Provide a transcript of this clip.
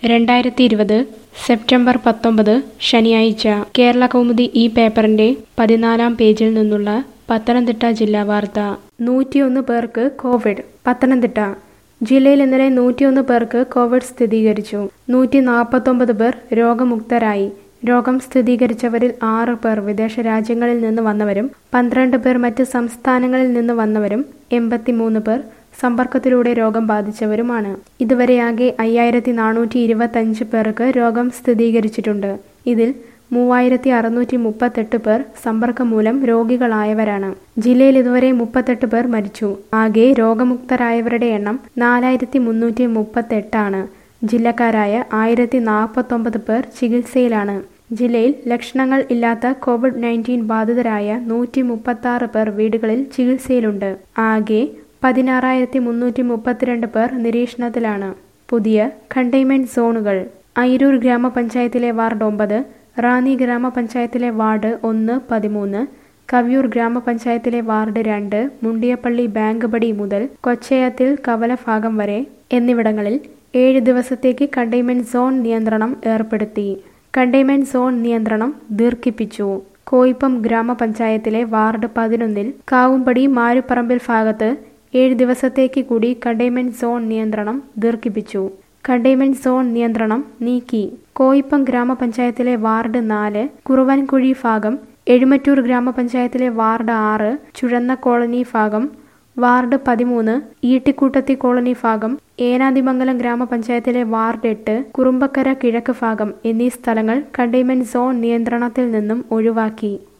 രണ്ടായിരത്തി ഇരുപത് സെപ്റ്റംബർ പത്തൊമ്പത് ശനിയാഴ്ച കേരള കൗമുദി ഈ പേപ്പറിന്റെ പതിനാലാം പേജിൽ നിന്നുള്ള പത്തനംതിട്ട ജില്ലാ വാർത്ത നൂറ്റിയൊന്ന് പേർക്ക് കോവിഡ് പത്തനംതിട്ട ജില്ലയിൽ ഇന്നലെ നൂറ്റിയൊന്ന് പേർക്ക് കോവിഡ് സ്ഥിരീകരിച്ചു നൂറ്റി നാൽപ്പത്തൊമ്പത് പേർ രോഗമുക്തരായി രോഗം സ്ഥിരീകരിച്ചവരിൽ ആറ് പേർ വിദേശ രാജ്യങ്ങളിൽ നിന്ന് വന്നവരും പന്ത്രണ്ട് പേർ മറ്റ് സംസ്ഥാനങ്ങളിൽ നിന്ന് വന്നവരും എൺപത്തിമൂന്ന് പേർ സമ്പർക്കത്തിലൂടെ രോഗം ബാധിച്ചവരുമാണ് ഇതുവരെയാകെ അയ്യായിരത്തി നാനൂറ്റി ഇരുപത്തഞ്ച് പേർക്ക് രോഗം സ്ഥിരീകരിച്ചിട്ടുണ്ട് ഇതിൽ മൂവായിരത്തി അറുന്നൂറ്റി മുപ്പത്തെട്ട് പേർ സമ്പർക്കം മൂലം രോഗികളായവരാണ് ജില്ലയിൽ ഇതുവരെ മുപ്പത്തെട്ട് പേർ മരിച്ചു ആകെ രോഗമുക്തരായവരുടെ എണ്ണം നാലായിരത്തി മുന്നൂറ്റി മുപ്പത്തെട്ടാണ് ജില്ലക്കാരായ ആയിരത്തി നാൽപ്പത്തൊമ്പത് പേർ ചികിത്സയിലാണ് ജില്ലയിൽ ലക്ഷണങ്ങൾ ഇല്ലാത്ത കോവിഡ് നയൻറ്റീൻ ബാധിതരായ നൂറ്റി മുപ്പത്തി പേർ വീടുകളിൽ ചികിത്സയിലുണ്ട് ആകെ പതിനാറായിരത്തി മുന്നൂറ്റി മുപ്പത്തിരണ്ട് പേർ നിരീക്ഷണത്തിലാണ് പുതിയ കണ്ടെയ്ൻമെന്റ് സോണുകൾ അയിരൂർ ഗ്രാമപഞ്ചായത്തിലെ വാർഡ് ഒമ്പത് റാന്നി ഗ്രാമപഞ്ചായത്തിലെ വാർഡ് ഒന്ന് പതിമൂന്ന് കവിയൂർ ഗ്രാമപഞ്ചായത്തിലെ വാർഡ് രണ്ട് മുണ്ടിയപ്പള്ളി ബാങ്ക് പടി മുതൽ കൊച്ചയത്തിൽ കവല ഭാഗം വരെ എന്നിവിടങ്ങളിൽ ഏഴ് ദിവസത്തേക്ക് കണ്ടെയ്ൻമെന്റ് സോൺ നിയന്ത്രണം ഏർപ്പെടുത്തി കണ്ടെയ്ൻമെന്റ് സോൺ നിയന്ത്രണം ദീർഘിപ്പിച്ചു കോയിപ്പം ഗ്രാമപഞ്ചായത്തിലെ വാർഡ് പതിനൊന്നിൽ കാവുംപടി മാരുപ്പറമ്പിൽ ഭാഗത്ത് ഏഴ് ദിവസത്തേക്ക് കൂടി കണ്ടെയ്ൻമെന്റ് സോൺ നിയന്ത്രണം ദീർഘിപ്പിച്ചു കണ്ടെയ്ൻമെന്റ് സോൺ നിയന്ത്രണം നീക്കി കോയിപ്പം ഗ്രാമപഞ്ചായത്തിലെ വാർഡ് നാല് കുറുവൻകുഴി ഭാഗം എഴുമറ്റൂർ ഗ്രാമപഞ്ചായത്തിലെ വാർഡ് ആറ് ചുഴന്ന കോളനി ഭാഗം വാർഡ് പതിമൂന്ന് ഈട്ടിക്കൂട്ടത്തി കോളനി ഭാഗം ഏനാതിമംഗലം ഗ്രാമപഞ്ചായത്തിലെ വാർഡ് എട്ട് കുറുമ്പക്കര കിഴക്ക് ഭാഗം എന്നീ സ്ഥലങ്ങൾ കണ്ടെയ്ൻമെന്റ് സോൺ നിയന്ത്രണത്തിൽ നിന്നും ഒഴിവാക്കി